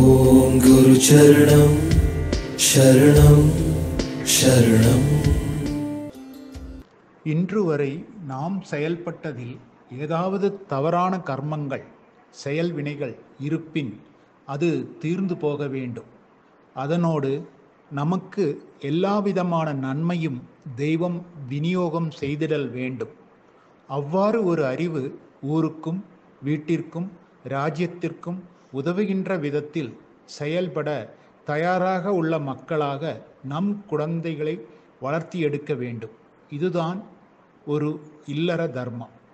ஓம் குரு சரணம் சரணம் சரணம் இன்று வரை நாம் செயல்பட்டதில் ஏதாவது தவறான கர்மங்கள் செயல் வினைகள் இருப்பின் அது தீர்ந்து போக வேண்டும் அதனோடு நமக்கு எல்லாவிதமான நன்மையும் தெய்வம் விநியோகம் செய்திடல் வேண்டும் அவ்வாறு ஒரு அறிவு ஊருக்கும் வீட்டிற்கும் ராஜ்யத்திற்கும் உதவுகின்ற விதத்தில் செயல்பட தயாராக உள்ள மக்களாக நம் குழந்தைகளை வளர்த்தி எடுக்க வேண்டும் இதுதான் ஒரு இல்லற தர்மம்